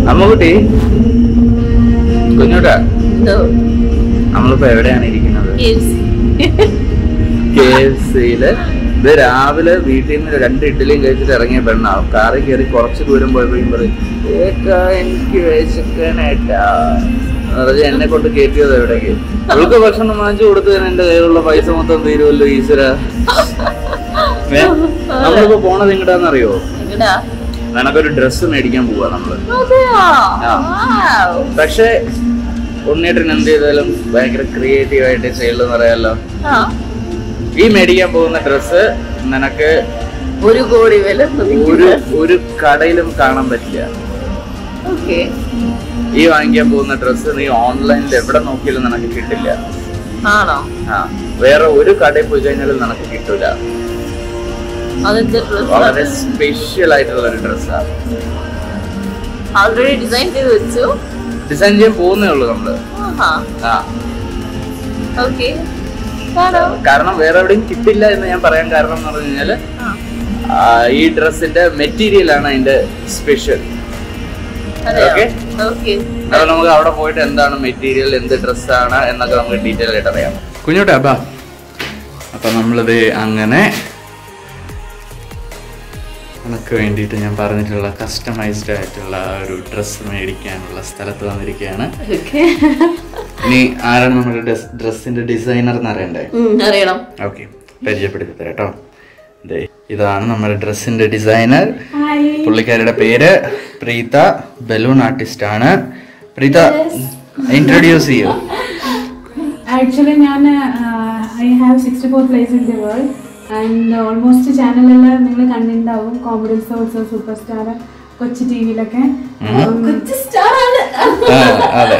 അമ്മുകുട്ടി കുഞ്ഞുട്ടാ എന്തോ നമ്മളിപ്പോ എവിടെയാണ് ഇരിക്കുന്നത് കെ എഫ് സിയില് ഇത് രാവിലെ വീട്ടിൽ നിന്ന് രണ്ട് ഇഡ്ഡലിയും കഴിച്ചിട്ട് ഇറങ്ങിയ പെണ്ണാവും കാറിൽ കയറി കുറച്ച് ദൂരം പോയപ്പോഴും പറയും "ഏക്കാ, എനിക്ക് വിശക്കണേട്ടാ എന്ന് പറഞ്ഞ് എന്നെ കൊണ്ട് കയറ്റിയത് എവിടേക്ക് അവൾക്ക് ഭക്ഷണം വാങ്ങിച്ചു കൊടുത്തതിന് എന്റെ കയ്യിലുള്ള പൈസ മൊത്തം തീരുമല്ലോ ഈശ്വര ഏ? നമ്മളിപ്പോ പോണത് എങ്ങടാന്നറിയോ എങ്ങടാ നിനക്കൊരു ഡ്രസ്സ് മേടിക്കാൻ പോവാ നമ്മള് അതെയോ ആ. Wow. പക്ഷെ ഉണ്ണീട്ടൻ എന്ത് ചെയ്താലും ഭയങ്കര ക്രിയേറ്റീവ് ആയിട്ട് ചെയ്യുള്ളൂ അറിയാലോ ആ ഈ മേടിക്കാൻ പോകുന്ന ഡ്രസ്സ് നിനക്ക് ഒരു കോടി വില ഒരു ഒരു കടയിലും കാണാൻ പറ്റില്ല ഓക്കെ ഈ വാങ്ങിക്കാൻ പോകുന്ന ഡ്രസ്സ് നീ ഓൺലൈനിൽ എവിടെ നോക്കിയാലും നിനക്ക് കിട്ടില്ല ആണോ ആ വേറെ ഒരു കടയിൽ പോയി കഴിഞ്ഞാലും നിനക്ക് കിട്ടൂല അതെന്ത് വളരെ ഡ്രസ് സ്പെഷ്യൽ ആയിട്ടുള്ള ഒരു ഡ്രസ്സാണ് ഓൾറെഡി ഡിസൈൻ ചെയ്ത് വെച്ചു ഡിസൈൻ ചെയ്യാൻ പോകുന്നേ ഉള്ളൂ നമ്മള് ആഹാ ആ ഓക്കെ ആണോ കാരണം വേറെ എവിടെയും കിട്ടില്ല എന്ന് ഞാൻ പറയാൻ കാരണം എന്ന് പറഞ്ഞു കഴിഞ്ഞാല് ആ. ആ, ഈ ഡ്രസ്സിന്റെ മെറ്റീരിയൽ ആണ് അതിന്റെ സ്പെഷ്യൽ അതെയോ Okay. ഓക്കെ അപ്പൊ നമുക്ക് അവിടെ പോയിട്ട് എന്താണ് മെറ്റീരിയൽ എന്ത് ഡ്രസ്സാണ് എന്നൊക്കെ നമുക്ക് ഡീറ്റെയിൽ ആയിട്ട് അറിയാം കുഞ്ഞോട്ടെ അപ്പാ അപ്പൊ നമ്മളിത് അങ്ങനെ നമുക്ക് വേണ്ടിയിട്ട് ഞാൻ പറഞ്ഞിട്ടുള്ള കസ്റ്റമൈസ്ഡ് ആയിട്ടുള്ള ആ ഒരു ഡ്രസ്സ് മേടിക്കാനുള്ള സ്ഥലത്ത് വന്നിരിക്കുകയാണ് ഓക്കെ ഇനി ആരാണ് നമ്മുടെ ഡ്രസ്സിന്റെ ഡിസൈനർ എന്ന് അറിയണ്ടേ അറിയണം ഓക്കെ പരിചയപ്പെടുത്തി തരാം കേട്ടോ ദേ, ഇതാണ് നമ്മുടെ ഡ്രസ്സിന്റെ ഡിസൈനർ പുള്ളിക്കാരിയുടെ പേര് പ്രീത ബലൂൺ ആർട്ടിസ്റ്റ് ആണ് പ്രീത ഇൻട്രൊഡ്യൂസ് ചെയ്യൂ ആക്ച്വലി ഞാൻ I have sixty four place in the world and almost ചാനലെല്ലാം നിങ്ങൾ കണ്ടിട്ടുണ്ടാവും comedy source super star Kochi T വിയിലൊക്കെ സ്റ്റാർ ആണ് ആ, അതെ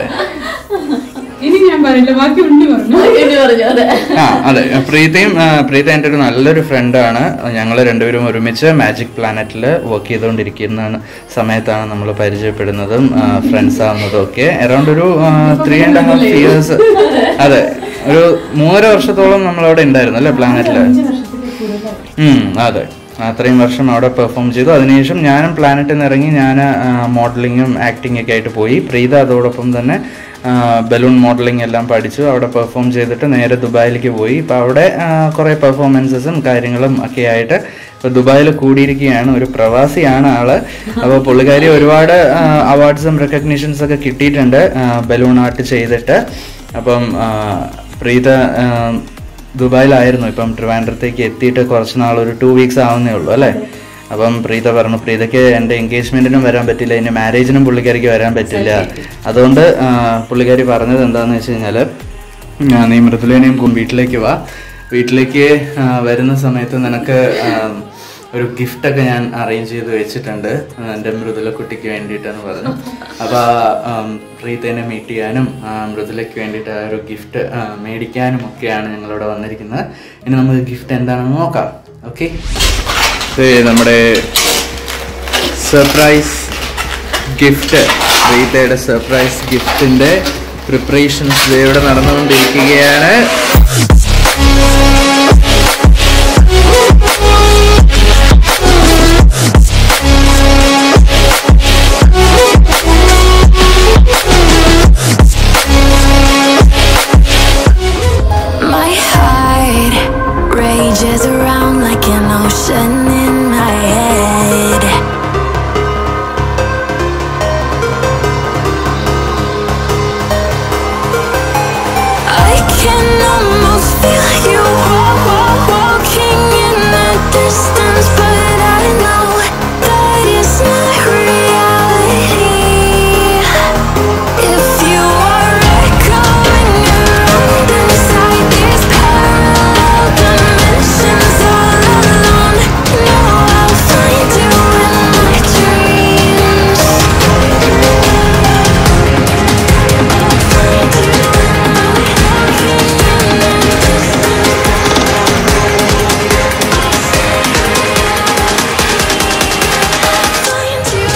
ഇനി ഞാൻ പറയില്ല ബാക്കി ഉണ്ണി പറഞ്ഞു എന്ന് പറഞ്ഞു അതെ ആ അതെ പ്രീതയും ആ, പ്രീത എൻ്റെ ഒരു നല്ലൊരു ഫ്രണ്ടാണ് ഞങ്ങൾ രണ്ടുപേരും ഒരുമിച്ച് മാജിക് പ്ലാനറ്റിൽ വർക്ക് ചെയ്തുകൊണ്ടിരിക്കുന്ന സമയത്താണ് നമ്മൾ പരിചയപ്പെടുന്നതും ഫ്രണ്ട്സ് ആവുന്നതും ഒക്കെ അറൗണ്ട് ഒരു ത്രീ ആൻഡ് ഹാഫ് ഇയേഴ്സ് അതെ ഒരു മൂന്നര വർഷത്തോളം നമ്മളവിടെ ഉണ്ടായിരുന്നു അല്ലേ പ്ലാനറ്റിൽ അഞ്ച് വർഷത്തിൽ കൂടുതലായി ഉം, അതെ അത്രയും വർഷം അവിടെ പെർഫോം ചെയ്തു അതിനുശേഷം ഞാനും പ്ലാനറ്റിൽ നിന്ന് ഇറങ്ങി ഞാൻ മോഡലിങ്ങും ആക്ടിംഗ് ഒക്കെ ആയിട്ട് പോയി പ്രീത അതോടൊപ്പം തന്നെ ബലൂൺ മോഡലിംഗ് എല്ലാം പഠിച്ചു അവിടെ പെർഫോം ചെയ്തിട്ട് നേരെ ദുബായിലേക്ക് പോയി ഇപ്പോൾ അവിടെ ആ, കുറേ പെർഫോമൻസസും കാര്യങ്ങളും ഒക്കെ ആയിട്ട് ഇപ്പോൾ ദുബായിൽ കൂടിയിരിക്കുകയാണ് ഒരു പ്രവാസിയാണ് ആള് അപ്പോൾ പുള്ളിക്കാരി ഒരുപാട് അവാർഡ്സും റെക്കഗ്നീഷൻസ് ഒക്കെ കിട്ടിയിട്ടുണ്ട് ബലൂൺ ആർട്ട് ചെയ്തിട്ട് അപ്പം ആ, പ്രീത ആ, ദുബായിലായിരുന്നു ഇപ്പം ട്രിവാൻഡ്രത്തേക്ക് എത്തിയിട്ട് കുറച്ച് നാൾ ഒരു ടു വീക്സ് ആവുന്നേ ഉള്ളൂ അല്ലേ അപ്പം പ്രീത പറഞ്ഞു പ്രീതയ്ക്ക് എൻ്റെ എൻഗേജ്മെന്റിനും വരാൻ പറ്റില്ല എൻ്റെ മാരേജിനും പുള്ളിക്കാരിക്ക് വരാൻ പറ്റില്ല അതുകൊണ്ട് ആ, പുള്ളിക്കാരി പറഞ്ഞത് എന്താണെന്ന് വെച്ച് കഴിഞ്ഞാൽ നീ മൃദുലേനെയും കൊണ്ട് വീട്ടിലേക്ക് വാ വീട്ടിലേക്ക് ആ, വരുന്ന സമയത്ത് നിനക്ക് ആ, ഒരു ഗിഫ്റ്റൊക്കെ ഞാൻ അറേഞ്ച് ചെയ്ത് വെച്ചിട്ടുണ്ട് ആ, എൻ്റെ മൃദുലക്കുട്ടിക്ക് വേണ്ടിയിട്ടെന്ന് പറഞ്ഞു അപ്പോൾ പ്രീതേനെ മീറ്റ് ചെയ്യാനും ആ, മൃദുലയ്ക്ക് വേണ്ടിയിട്ട് ആ ഒരു ഗിഫ്റ്റ് മേടിക്കാനും ഒക്കെയാണ് ഞങ്ങളിവിടെ വന്നിരിക്കുന്നത് ഇനി നമുക്ക് ഗിഫ്റ്റ് എന്താണെന്ന് നോക്കാം ഓക്കെ നമ്മുടെ സർപ്രൈസ് ഗിഫ്റ്റ് പ്രീതയുടെ സർപ്രൈസ് ഗിഫ്റ്റിന്റെ പ്രിപ്പറേഷൻസ് ഇവിടെ നടന്നുകൊണ്ടിരിക്കുകയാണ് My heart rages around like an ocean in my head. I can almost feel you wa- wa- walking in the distance, but I know that it's not reality. If you are echoing around inside these parallel dimensions all alone,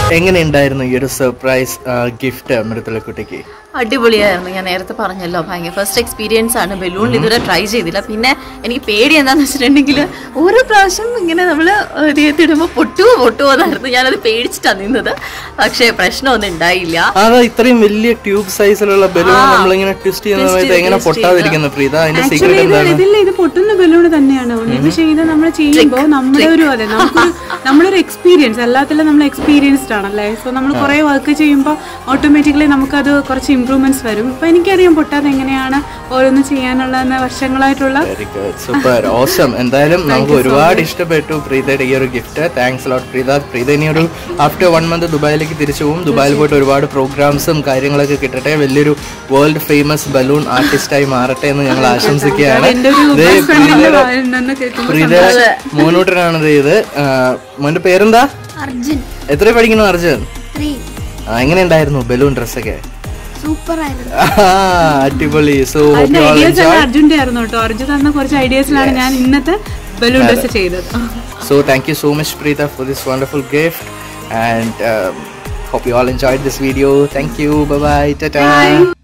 എങ്ങനെയുണ്ടായിരുന്നു ഈ ഒരു surprise gift മൃദുലക്കുട്ടിക്ക് അടിപൊളിയായിരുന്നു ഞാൻ നേരത്തെ പറഞ്ഞല്ലോ ഭയങ്കര first experience ആണ് balloon ഇതുവരെ ട്രൈ ചെയ്തില്ല പിന്നെ എനിക്ക് പേടി എന്താന്ന് വെച്ചിട്ടുണ്ടെങ്കിൽ ഓരോ പ്രാവശ്യം ഇങ്ങനെ നമ്മൾ ഇടുമ്പോൾ പൊട്ടുവോ പൊട്ടുവോ എന്നായിരുന്നു ഞാനത് പേടിച്ചിട്ടാണ് നിന്നത് പക്ഷേ പ്രശ്നമൊന്നും ഉണ്ടായില്ല അതാ ഇത്രയും വലിയ ട്യൂബ് സൈസിലുള്ള ബലൂൺ നമ്മളിങ്ങനെ ട്വിസ്റ്റ് ചെയ്യുന്ന സമയത്ത് എങ്ങനെ പൊട്ടാതിരിക്കുന്നു പ്രീത അതിന്റെ ആക്ച്വലി സീക്രട്ട് ഇത് എന്താണ് ഇതില്ല ഇത് പൊട്ടുന്ന ബലൂൺ തന്നെയാണ് ഉണ്ണി പക്ഷേ ഇത് നമ്മൾ ചെയ്യുമ്പോൾ നമ്മുടെ ഒരു അതെ നമുക്കൊരു നമ്മളൊരു എക്സ്പീരിയൻസ് എല്ലാത്തിലും നമ്മൾ എക്സ്പീരിയൻസ്ഡ് ആണല്ലേ സോ നമ്മൾ കുറെ വർക്ക് ചെയ്യുമ്പോൾ ഓട്ടോമാറ്റിക്കലി നമുക്കത് കുറച്ച് ഇമ്പ്രൂവ്മെന്റ്സ് വരും ഇപ്പൊ എനിക്കറിയാം പൊട്ടാതെ എങ്ങനെയാണ് ഓരോന്ന് ചെയ്യാനുള്ളതെന്ന് വർഷങ്ങളായിട്ടുള്ള വെരി ഗുഡ് സൂപ്പർ ഓസം എന്തായാലും നമുക്ക് ഒരുപാട് ഇഷ്ടപ്പെട്ടു പ്രീതയുടെ ഈ ഒരു gift thanks lot Preetha Preetha ഇനി ഒരു ആഫ്റ്റർ വൺ മന്ത് ദുബായിലേക്ക് തിരിച്ചു പോകും ദുബായിൽ പോയിട്ട് ഒരുപാട് പ്രോഗ്രാംസും കാര്യങ്ങളൊക്കെ കിട്ടട്ടെ വലിയൊരു വേൾഡ് ഫേമസ് ബലൂൺ ആർട്ടിസ്റ്റായി മാറട്ടെ എന്ന് ഞങ്ങൾ ആശംസിക്കുകയാണ് എന്റെ ഒരു ദേ ബെസ്റ്റ് ഫ്രണ്ടിന്റെ പ്രീതയുടെ വായിൽ നിന്ന് കേൾക്കുമ്പോൾ പ്രീതയുടെ മോനൂട്ടനാണ് ഇത് ആ, മോന്റെ പേരെന്താ അർജുൻ എത്ര പഠിക്കുന്നു അർജുൻ ത്രീ ആ, എങ്ങനെയുണ്ടായിരുന്നു ബലൂൺ ഡ്രസ്സൊക്കെ സൂപ്പർ ആയിരുന്നു അടിപൊളി സോ ഹോപ്പ് അതിന്റെ യു ഓൾ ഐഡിയാസ് എൻജോയ് എല്ലാം അർജുന്റെ ആയിരുന്നു കേട്ടോ അർജുൻ തന്ന കുറച്ച് ഐഡിയാസിലാണ് ഞാൻ ഇന്നത്തെ ബലൂൺ ഡ്രസ് ചെയ്തത് So thank you so much, Preeta, for this wonderful gift, and um, hope you all enjoyed this video. Thank you. Bye bye. Ta ta.